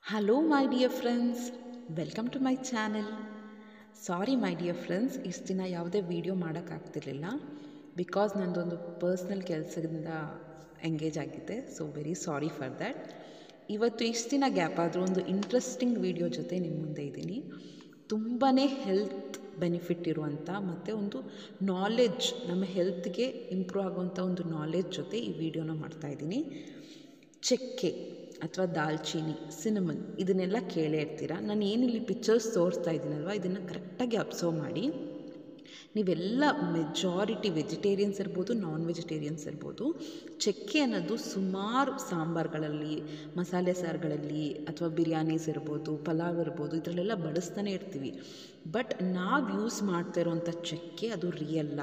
hello my dear friends welcome to my channel sorry my dear friends ಇಷ್ಟು ದಿನ ಯಾವುದೇ video ಮಾಡೋಕ್ಕಾಗ್ತಿರ್ಲಿಲ್ಲ because ನಂದೊಂದು ಪರ್ಸ್ನಲ್ ಕೆಲಸದಿಂದ ಎಂಗೇಜ್ ಆಗಿದ್ದೆ so very sorry for that ಇವತ್ತು ಇಷ್ಟು ದಿನ ಗ್ಯಾಪ್ ಆದರೂ ಒಂದು ಇಂಟ್ರೆಸ್ಟಿಂಗ್ ವೀಡಿಯೋ ಜೊತೆ ನಿಮ್ಮ ಮುಂದೆ ಇದ್ದೀನಿ ತುಂಬಾ ಹೆಲ್ತ್ ಬೆನಿಫಿಟ್ ಇರುವಂಥ ಮತ್ತು ಒಂದು ನಾಲೆಡ್ಜ್ ನಮ್ಮ ಹೆಲ್ತ್ಗೆ ಇಂಪ್ರೂವ್ ಆಗುವಂಥ ಒಂದು ನಾಲೆಡ್ಜ್ ಜೊತೆ ಈ ವಿಡಿಯೋನ ಮಾಡ್ತಾಯಿದ್ದೀನಿ ಚಕ್ಕೆ ಅಥವಾ ದಾಲ್ಚೀನಿ ಸಿನಮನ್ ಇದನ್ನೆಲ್ಲ ಕೇಳೇ ಇರ್ತೀರ ನಾನು ಏನಿಲ್ಲಿ ಪಿಕ್ಚರ್ಸ್ ತೋರಿಸ್ತಾ ಇದ್ದೀನಲ್ವ ಇದನ್ನು ಕರೆಕ್ಟಾಗಿ ಅಬ್ಸರ್ವ್ ಮಾಡಿ ನೀವೆಲ್ಲ ಮೆಜಾರಿಟಿ ವೆಜಿಟೇರಿಯನ್ಸ್ ಇರ್ಬೋದು ನಾನ್ ವೆಜಿಟೇರಿಯನ್ಸ್ ಇರ್ಬೋದು ಚಕ್ಕೆ ಅನ್ನೋದು ಸುಮಾರು ಸಾಂಬಾರುಗಳಲ್ಲಿ ಮಸಾಲೆ ಸಾರುಗಳಲ್ಲಿ ಅಥವಾ ಬಿರಿಯಾನೀಸ್ ಇರ್ಬೋದು ಪಲಾವ್ ಇರ್ಬೋದು ಇದರಲ್ಲೆಲ್ಲ ಬಳಸ್ತಾನೆ ಇರ್ತೀವಿ ಬಟ್ ನಾವು ಯೂಸ್ ಮಾಡ್ತಾ ಇರೋವಂಥ ಚಕ್ಕೆ ಅದು ರಿಯಲ್ಲ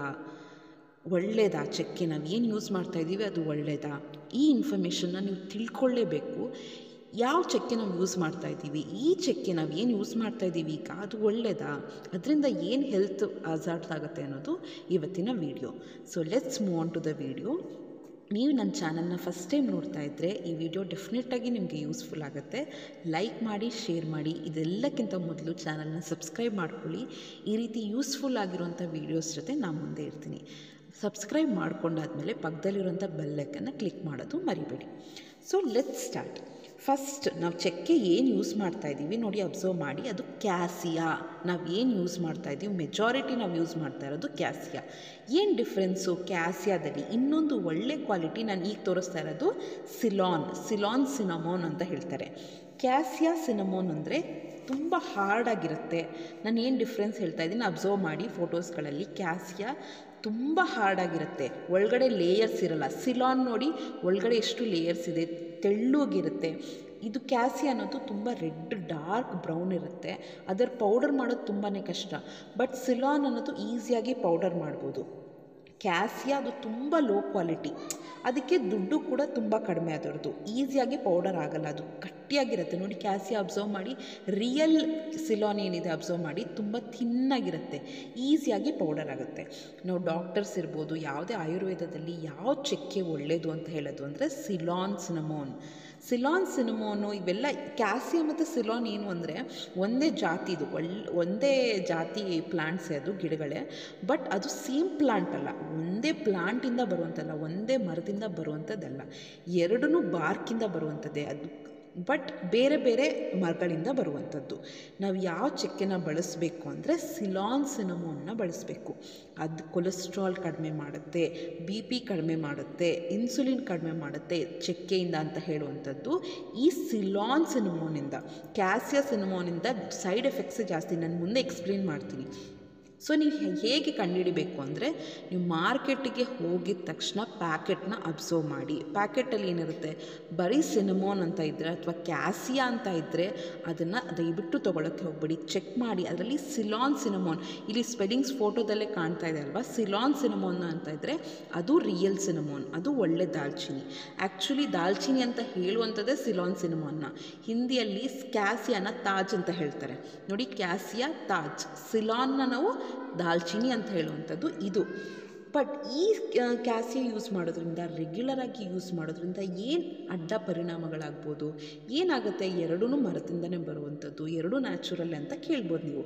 ಒಳ್ಳೆಯದಾ ಚಕ್ಕೆ ನಾವು ಏನು ಯೂಸ್ ಮಾಡ್ತಾಯಿದ್ದೀವಿ ಅದು ಒಳ್ಳೆಯದಾ ಈ ಇನ್ಫಾರ್ಮೇಷನ್ನ ನೀವು ತಿಳ್ಕೊಳ್ಳೇಬೇಕು ಯಾವ ಚಕ್ಕೆ ನಾವು ಯೂಸ್ ಮಾಡ್ತಾಯಿದ್ದೀವಿ ಈ ಚಕ್ಕೆ ನಾವು ಏನು ಯೂಸ್ ಮಾಡ್ತಾಯಿದ್ದೀವಿ ಈಗ ಅದು ಒಳ್ಳೆಯದಾ ಅದರಿಂದ ಏನು ಹೆಲ್ತ್ ಅಜಾರ್ಟ್ ಆಗುತ್ತೆ ಅನ್ನೋದು ಇವತ್ತಿನ video so let's move on to the video ನೀವು ನನ್ನ ಚಾನಲ್ನ ಫಸ್ಟ್ ಟೈಮ್ ನೋಡ್ತಾ ಇದ್ದರೆ ಈ ವಿಡಿಯೋ ಡೆಫಿನೆಟಾಗಿ ನಿಮಗೆ ಯೂಸ್ಫುಲ್ ಆಗುತ್ತೆ ಲೈಕ್ ಮಾಡಿ ಶೇರ್ ಮಾಡಿ ಇದೆಲ್ಲಕ್ಕಿಂತ ಮೊದಲು ಚಾನಲ್ನ ಸಬ್ಸ್ಕ್ರೈಬ್ ಮಾಡ್ಕೊಳ್ಳಿ ಈ ರೀತಿ ಯೂಸ್ಫುಲ್ ಆಗಿರುವಂಥ ವೀಡಿಯೋಸ್ ಜೊತೆ ನಾನು ಮುಂದೆ ಇರ್ತೀನಿ ಸಬ್ಸ್ಕ್ರೈಬ್ ಮಾಡ್ಕೊಂಡಾದಮೇಲೆ ಪಕ್ಕದಲ್ಲಿರುವಂಥ ಬೆಲ್ಲೈಕನ್ನು ಕ್ಲಿಕ್ ಮಾಡೋದು ಮರಿಬೇಡಿ ಸೊ ಲೆಟ್ ಸ್ಟಾರ್ಟ್ ಫಸ್ಟ್ ನಾವು ಚಕ್ಕೆ ಏನು ಯೂಸ್ ಮಾಡ್ತಾ ಇದ್ದೀವಿ ನೋಡಿ ಅಬ್ಸರ್ವ್ ಮಾಡಿ ಅದು ಕ್ಯಾಸಿಯಾ ನಾವು ಏನು ಯೂಸ್ ಮಾಡ್ತಾ ಇದ್ದೀವಿ ಮೆಜಾರಿಟಿ ನಾವು ಯೂಸ್ ಮಾಡ್ತಾ ಇರೋದು ಕ್ಯಾಸಿಯಾ ಏನು ಡಿಫ್ರೆನ್ಸು ಕ್ಯಾಸಿಯಾದಲ್ಲಿ ಇನ್ನೊಂದು ಒಳ್ಳೆ ಕ್ವಾಲಿಟಿ ನಾನು ಈಗ ತೋರಿಸ್ತಾ ಇರೋದು ಸಿಲಾನ್ ಸಿಲಾನ್ ಸಿನಮೋನ್ ಅಂತ ಹೇಳ್ತಾರೆ ಕ್ಯಾಸಿಯಾ ಸಿನಮೋನ್ ಅಂದರೆ ತುಂಬ ಹಾರ್ಡಾಗಿರುತ್ತೆ ನಾನು ಏನು ಡಿಫ್ರೆನ್ಸ್ ಹೇಳ್ತಾ ಇದ್ದೀನಿ ಅಬ್ಸರ್ವ್ ಮಾಡಿ ಫೋಟೋಸ್ಗಳಲ್ಲಿ ಕ್ಯಾಸಿಯಾ ತುಂಬ ಹಾರ್ಡಾಗಿರುತ್ತೆ ಒಳಗಡೆ ಲೇಯರ್ಸ್ ಇರಲ್ಲ ಸಿಲಾನ್ ನೋಡಿ ಒಳಗಡೆ ಎಷ್ಟು ಲೇಯರ್ಸ್ ಇದೆ ತೆಳ್ಳಗಿರುತ್ತೆ ಇದು ಕ್ಯಾಸಿ ಅನ್ನೋದು ತುಂಬ ರೆಡ್ ಡಾರ್ಕ್ ಬ್ರೌನ್ ಇರುತ್ತೆ ಅದರ ಪೌಡರ್ ಮಾಡೋದು ತುಂಬಾ ಕಷ್ಟ ಬಟ್ ಸಿಲಾನ್ ಅನ್ನೋದು ಈಸಿಯಾಗಿ ಪೌಡರ್ ಮಾಡ್ಬೋದು ಕ್ಯಾಸಿಯಾ ಅದು ತುಂಬ ಲೋ ಕ್ವಾಲಿಟಿ ಅದಕ್ಕೆ ದುಡ್ಡು ಕೂಡ ತುಂಬ ಕಡಿಮೆ ಅದರದ್ದು ಈಸಿಯಾಗಿ ಪೌಡರ್ ಆಗಲ್ಲ ಅದು ಗಟ್ಟಿಯಾಗಿರುತ್ತೆ ನೋಡಿ ಕ್ಯಾಸಿಯಾ ಅಬ್ಸರ್ವ್ ಮಾಡಿ ರಿಯಲ್ ಸಿಲಾನ್ ಏನಿದೆ ಅಬ್ಸರ್ವ್ ಮಾಡಿ ತುಂಬ ಥಿನ್ನಾಗಿರುತ್ತೆ ಈಸಿಯಾಗಿ ಪೌಡರ್ ಆಗುತ್ತೆ ನಾವು ಡಾಕ್ಟರ್ಸ್ ಇರ್ಬೋದು ಯಾವುದೇ ಆಯುರ್ವೇದದಲ್ಲಿ ಯಾವ ಚಕ್ಕೆ ಒಳ್ಳೆಯದು ಅಂತ ಹೇಳೋದು ಅಂದರೆ ಸಿಲಾನ್ ಸಿನಮೋನ್ ಸಿಲಾನ್ ಸಿನಮೋನು ಇವೆಲ್ಲ ಕ್ಯಾಸಿಯಾ ಮತ್ತು ಸಿಲಾನ್ ಏನು ಅಂದರೆ ಒಂದೇ ಜಾತಿದು ಒಳ್ಳೆ ಒಂದೇ ಜಾತಿ ಪ್ಲಾಂಟ್ಸೇ ಅದು ಗಿಡಗಳೇ ಬಟ್ ಅದು ಸೇಮ್ ಪ್ಲಾಂಟ್ ಅಲ್ಲ ಒಂದೇ ಪ್ಲಾಂಟಿಂದ ಬರುವಂಥಲ್ಲ ಒಂದೇ ಮರದಿಂದ ಬರುವಂಥದ್ದಲ್ಲ ಎರಡೂ ಬಾರ್ಕಿಂದ ಬರುವಂಥದ್ದೇ ಅದು ಬಟ್ ಬೇರೆ ಬೇರೆ ಮರಗಳಿಂದ ಬರುವಂಥದ್ದು ನಾವು ಯಾವ ಚಕ್ಕೆನ ಬಳಸಬೇಕು ಅಂದರೆ ಸಿಲಾನ್ ಸಿನಮೋನ್ನ ಬಳಸಬೇಕು ಅದು ಕೊಲೆಸ್ಟ್ರಾಲ್ ಕಡಿಮೆ ಮಾಡುತ್ತೆ ಬಿ ಪಿ ಕಡಿಮೆ ಮಾಡುತ್ತೆ ಇನ್ಸುಲಿನ್ ಕಡಿಮೆ ಮಾಡುತ್ತೆ ಚಕ್ಕೆಯಿಂದ ಅಂತ ಹೇಳುವಂಥದ್ದು ಈ ಸಿಲಾನ್ ಸಿನಮೋನಿಂದ ಕ್ಯಾಸಿಯಾ ಸಿನಮೋನಿಂದ ಸೈಡ್ ಎಫೆಕ್ಟ್ಸ್ ಜಾಸ್ತಿ ನಾನು ಮುಂದೆ ಎಕ್ಸ್ಪ್ಲೇನ್ ಮಾಡ್ತೀನಿ ಸೊ ನೀವು ಹೇಗೆ ಕಂಡುಹಿಡಿಬೇಕು ಅಂದರೆ ನೀವು ಮಾರ್ಕೆಟಿಗೆ ಹೋಗಿದ ತಕ್ಷಣ ಪ್ಯಾಕೆಟ್ನ ಅಬ್ಸರ್ವ್ ಮಾಡಿ ಪ್ಯಾಕೆಟಲ್ಲಿ ಏನಿರುತ್ತೆ ಬರೀ ಸಿನಮೋನ್ ಅಂತ ಇದ್ದರೆ ಅಥವಾ ಕ್ಯಾಸಿಯಾ ಅಂತ ಇದ್ದರೆ ಅದನ್ನು ದಯವಿಟ್ಟು ತೊಗೊಳಕ್ಕೆ ಹೋಗ್ಬೇಡಿ ಚೆಕ್ ಮಾಡಿ ಅದರಲ್ಲಿ ಸಿಲಾನ್ ಸಿನಮೋನ್ ಇಲ್ಲಿ ಸ್ಪೆಲ್ಲಿಂಗ್ಸ್ ಫೋಟೋದಲ್ಲೇ ಕಾಣ್ತಾ ಇದೆ ಅಲ್ವಾ ಸಿಲಾನ್ ಸಿನಮೋನ್ ಅಂತ ಇದ್ದರೆ ಅದು ರಿಯಲ್ ಸಿನಮೋನ್ ಅದು ಒಳ್ಳೆ ದಾಲ್ಚಿನಿ ಆ್ಯಕ್ಚುಲಿ ದಾಲ್ಚಿನಿ ಅಂತ ಹೇಳುವಂಥದ್ದೇ ಸಿಲಾನ್ ಸಿನಮೋನ್ನ ಹಿಂದಿಯಲ್ಲಿ ಕ್ಯಾಸಿಯಾನ ತಾಜ್ ಅಂತ ಹೇಳ್ತಾರೆ ನೋಡಿ ಕ್ಯಾಸಿಯಾ ತಾಜ್ ಸಿಲಾನ್ನ ನಾವು ದಾಲ್ಚಿನಿ ಅಂತ ಹೇಳುವಂಥದ್ದು ಇದು ಬಟ್ ಈ ಕ್ಯಾಸಿಯಾ ಯೂಸ್ ಮಾಡೋದ್ರಿಂದ ರೆಗ್ಯುಲರಾಗಿ ಯೂಸ್ ಮಾಡೋದ್ರಿಂದ ಏನು ಅಡ್ಡ ಪರಿಣಾಮಗಳಾಗ್ಬೋದು ಏನಾಗುತ್ತೆ ಎರಡೂ ಮರದಿಂದನೇ ಬರುವಂಥದ್ದು ಎರಡೂ ನ್ಯಾಚುರಲ್ ಅಂತ ಕೇಳ್ಬೋದು ನೀವು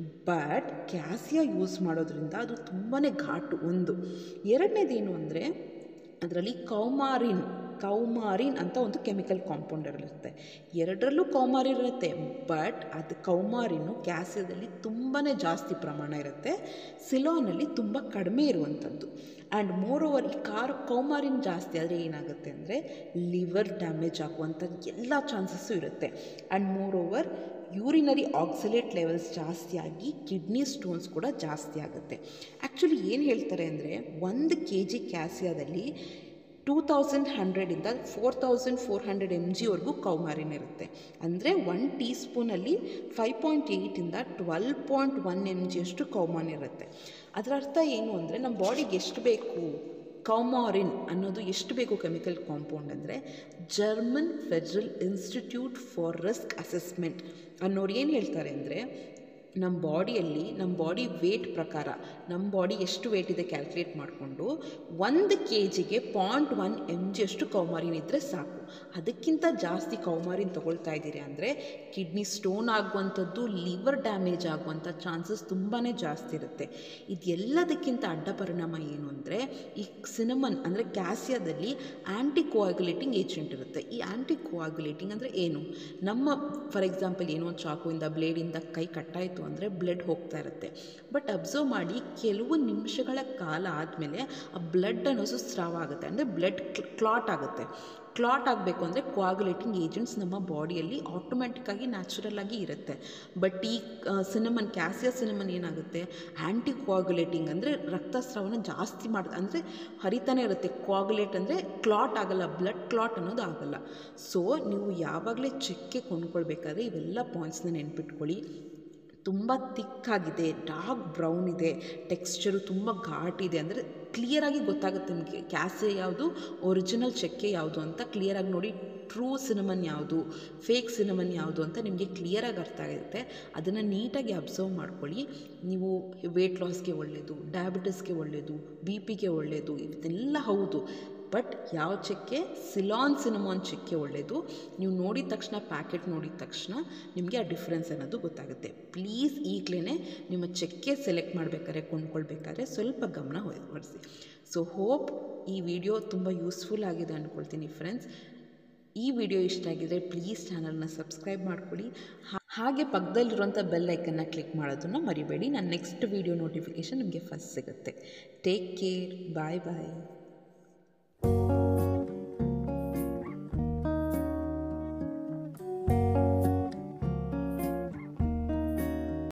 ಬಟ್ ಕ್ಯಾಸಿಯಾ ಯೂಸ್ ಮಾಡೋದ್ರಿಂದ ಅದು ತುಂಬಾ ಘಾಟು ಒಂದು ಎರಡನೇದೇನು ಅಂದರೆ ಅದರಲ್ಲಿ ಕೌಮಾರಿನ್ ಕೌಮಾರಿನ್ ಅಂತ ಒಂದು ಕೆಮಿಕಲ್ ಕಾಂಪೌಂಡ್ ಇರುತ್ತೆ ಎರಡರಲ್ಲೂ ಕೌಮಾರಿನ್ ಇರುತ್ತೆ ಬಟ್ ಅದು ಕೌಮಾರಿನು ಕ್ಯಾಸಿಯದಲ್ಲಿ ತುಂಬಾ ಜಾಸ್ತಿ ಪ್ರಮಾಣ ಇರುತ್ತೆ ಸಿಲೋನಲ್ಲಿ ತುಂಬ ಕಡಿಮೆ ಇರುವಂಥದ್ದು ಆ್ಯಂಡ್ ಮೋರ್ ಓವರ್ ಈ ಕಾರ್ ಕೌಮಾರಿನ್ ಜಾಸ್ತಿ ಆದರೆ ಏನಾಗುತ್ತೆ ಅಂದರೆ ಲಿವರ್ ಡ್ಯಾಮೇಜ್ ಆಗುವಂಥ ಎಲ್ಲ ಚಾನ್ಸಸ್ಸು ಇರುತ್ತೆ and moreover urinary oxalate levels ಜಾಸ್ತಿ ಆಗಿ ಕಿಡ್ನಿ ಸ್ಟೋನ್ಸ್ ಕೂಡ ಜಾಸ್ತಿ ಆಗುತ್ತೆ ಆ್ಯಕ್ಚುಲಿ ಏನು ಹೇಳ್ತಾರೆ ಅಂದರೆ ಒಂದು ಕೆ ಜಿ ಕ್ಯಾಸಿಯಾದಲ್ಲಿ ಟೂ ತೌಸಂಡ್ ಹಂಡ್ರೆಡಿಂದ four thousand four hundred M ಜಿವರೆಗೂ ಕೌಮಾರಿನ್ ಇರುತ್ತೆ ಅಂದರೆ ಒನ್ ಟೀ ಸ್ಪೂನಲ್ಲಿ ಫೈವ್ ಪಾಯಿಂಟ್ ಏಯ್ಟಿಂದ ಟ್ವೆಲ್ ಪಾಯಿಂಟ್ ಒನ್ ಎಮ್ ಜಿಯಷ್ಟು ಕೌಮಾನ್ ಇರುತ್ತೆ ಅದರ ಅರ್ಥ ಏನು ಅಂದರೆ ನಮ್ಮ ಬಾಡಿಗೆ ಎಷ್ಟು ಬೇಕು ಕೌಮಾರಿನ್ ಅನ್ನೋದು ಎಷ್ಟು ಬೇಕು ಕೆಮಿಕಲ್ ಕಾಂಪೌಂಡ್ ಅಂದರೆ German federal institute for risk assessment ಅನ್ನೋರು ಏನು ಹೇಳ್ತಾರೆ ಅಂದರೆ ನಮ್ಮ ಬಾಡಿಯಲ್ಲಿ ನಮ್ಮ ಬಾಡಿ ವೇಟ್ ಪ್ರಕಾರ ನಮ್ಮ ಬಾಡಿ ಎಷ್ಟು ವೇಟ್ ಇದೆ ಕ್ಯಾಲ್ಕುಲೇಟ್ ಮಾಡಿಕೊಂಡು ಒಂದು ಕೆ ಜಿಗೆ ಪಾಯಿಂಟ್ ಒನ್ ಎಮ್ ಜಿಯಷ್ಟು ಕೌಮಾರಿನ್ ಇದ್ದರೆ ಸಾಕು ಅದಕ್ಕಿಂತ ಜಾಸ್ತಿ ಕೌಮಾರಿನ ತೊಗೊಳ್ತಾ ಇದ್ದೀರಿ ಅಂದರೆ ಕಿಡ್ನಿ ಸ್ಟೋನ್ ಆಗುವಂಥದ್ದು ಲಿವರ್ ಡ್ಯಾಮೇಜ್ ಆಗುವಂಥ ಚಾನ್ಸಸ್ ತುಂಬಾ ಜಾಸ್ತಿ ಇರುತ್ತೆ ಇದೆಲ್ಲದಕ್ಕಿಂತ ಅಡ್ಡ ಪರಿಣಾಮ ಏನು ಅಂದರೆ ಈ ಸಿನಮನ್ ಅಂದರೆ ಕ್ಯಾಸಿಯಾದಲ್ಲಿ ಆ್ಯಂಟಿ ಕೋಆಗುಲೇಟಿಂಗ್ ಏಜೆಂಟ್ ಇರುತ್ತೆ ಈ ಆ್ಯಂಟಿ ಕೋಆಗುಲೇಟಿಂಗ್ ಅಂದರೆ ಏನು ನಮ್ಮ ಫಾರ್ ಎಕ್ಸಾಂಪಲ್ ಏನೋ ಒಂದು ಚಾಕುವಿಂದ ಬ್ಲೇಡಿಂದ ಕೈ ಕಟ್ಟಾಯಿತು ಅಂದರೆ ಬ್ಲಡ್ ಹೋಗ್ತಾ ಇರುತ್ತೆ ಬಟ್ ಅಬ್ಸರ್ವ್ ಮಾಡಿ ಕೆಲವು ನಿಮಿಷಗಳ ಕಾಲ ಆದಮೇಲೆ ಆ ಬ್ಲಡ್ ಅನ್ನೋದು ಸ್ರಾವ ಆಗುತ್ತೆ ಅಂದರೆ ಬ್ಲಡ್ ಕ್ಲಾಟ್ ಆಗುತ್ತೆ ಕ್ಲಾಟ್ ಆಗಬೇಕು ಅಂದರೆ ಕೋಆಗುಲೇಟಿಂಗ್ ಏಜೆಂಟ್ಸ್ ನಮ್ಮ ಬಾಡಿಯಲ್ಲಿ ಆಟೋಮೆಟಿಕ್ಕಾಗಿ ನ್ಯಾಚುರಲ್ ಆಗಿ ಇರುತ್ತೆ ಬಟ್ ಈ ಸಿನಮನ್ ಕ್ಯಾಸಿಯಾ ಸಿನಮನ್ ಏನಾಗುತ್ತೆ ಆ್ಯಂಟಿ ಕೋಆಗುಲೇಟಿಂಗ್ ಅಂದರೆ ರಕ್ತಸ್ರಾವನ ಜಾಸ್ತಿ ಮಾಡ್ ಅಂದರೆ ಹರಿತಾನೆ ಇರುತ್ತೆ ಕೋಆಗುಲೇಟ್ ಅಂದರೆ ಕ್ಲಾಟ್ ಆಗಲ್ಲ ಬ್ಲಡ್ ಕ್ಲಾಟ್ ಅನ್ನೋದು ಆಗಲ್ಲ ಸೊ ನೀವು ಯಾವಾಗಲೇ ಚೆಕ್ಕೆ ಕೊಂಡ್ಕೊಳ್ಬೇಕಾದ್ರೆ ಇವೆಲ್ಲ ಪಾಯಿಂಟ್ಸ್ನ ನೆನ್ಪಿಟ್ಕೊಳ್ಳಿ ತುಂಬ ತಿಕ್ಕಾಗಿದೆ ಡಾರ್ಕ್ ಬ್ರೌನ್ ಇದೆ ಟೆಕ್ಸ್ಚರು ತುಂಬ ಘಾಟಿದೆ ಅಂದರೆ ಕ್ಲಿಯರಾಗಿ ಗೊತ್ತಾಗುತ್ತೆ ನಿಮಗೆ ಕ್ಯಾಸೆ ಯಾವುದು ಒರಿಜಿನಲ್ ಚೆಕ್ಕೆ ಯಾವುದು ಅಂತ ಕ್ಲಿಯರಾಗಿ ನೋಡಿ ಟ್ರೂ ಸಿನಮನ್ ಯಾವುದು ಫೇಕ್ ಸಿನಮನ್ ಯಾವುದು ಅಂತ ನಿಮಗೆ ಕ್ಲಿಯರಾಗಿ ಅರ್ಥ ಆಗುತ್ತೆ ಅದನ್ನು ನೀಟಾಗಿ ಅಬ್ಸರ್ವ್ ಮಾಡ್ಕೊಳ್ಳಿ ನೀವು ವೆಯ್ಟ್ ಲಾಸ್ಗೆ ಒಳ್ಳೆಯದು ಡಯಾಬಿಟಿಸ್ಗೆ ಒಳ್ಳೆಯದು ಬಿ ಪಿಗೆ ಒಳ್ಳೆಯದು ಇದೆಲ್ಲ ಹೌದು ಬಟ್ ಯಾವ ಚೆಕ್ಕೆ ಸಿಲಾನ್ ಸಿನಮಾನ್ ಚೆಕ್ಕೆ ಒಳ್ಳೆಯದು ನೀವು ನೋಡಿದ ತಕ್ಷಣ ಪ್ಯಾಕೆಟ್ ನೋಡಿದ ತಕ್ಷಣ ನಿಮಗೆ ಆ ಡಿಫ್ರೆನ್ಸ್ ಅನ್ನೋದು ಗೊತ್ತಾಗುತ್ತೆ ಪ್ಲೀಸ್ ಈಗಲೇ ನಿಮ್ಮ ಚೆಕ್ಕೆ ಸೆಲೆಕ್ಟ್ ಮಾಡಬೇಕಾದ್ರೆ ಕೊಂಡ್ಕೊಳ್ಬೇಕಾದ್ರೆ ಸ್ವಲ್ಪ ಗಮನ ಹೊರಿಸಿ ಸೊ ಹೋಪ್ ಈ ವಿಡಿಯೋ ತುಂಬ ಯೂಸ್ಫುಲ್ ಆಗಿದೆ ಅಂದ್ಕೊಳ್ತೀನಿ ಫ್ರೆಂಡ್ಸ್ ಈ ವಿಡಿಯೋ ಇಷ್ಟ ಆಗಿದರೆ ಪ್ಲೀಸ್ ಚಾನಲ್ನ ಸಬ್ಸ್ಕ್ರೈಬ್ ಮಾಡ್ಕೊಳ್ಳಿ ಹಾಗೆ ಪಕ್ಕದಲ್ಲಿರುವಂಥ ಬೆಲ್ ಐಕನ್ನ ಕ್ಲಿಕ್ ಮಾಡೋದನ್ನು ಮರಿಬೇಡಿ ನನ್ನ ನೆಕ್ಸ್ಟ್ ವಿಡಿಯೋ ನೋಟಿಫಿಕೇಷನ್ ನಿಮಗೆ ಫಸ್ಟ್ ಸಿಗುತ್ತೆ ಟೇಕ್ ಕೇರ್ ಬಾಯ್ ಬಾಯ್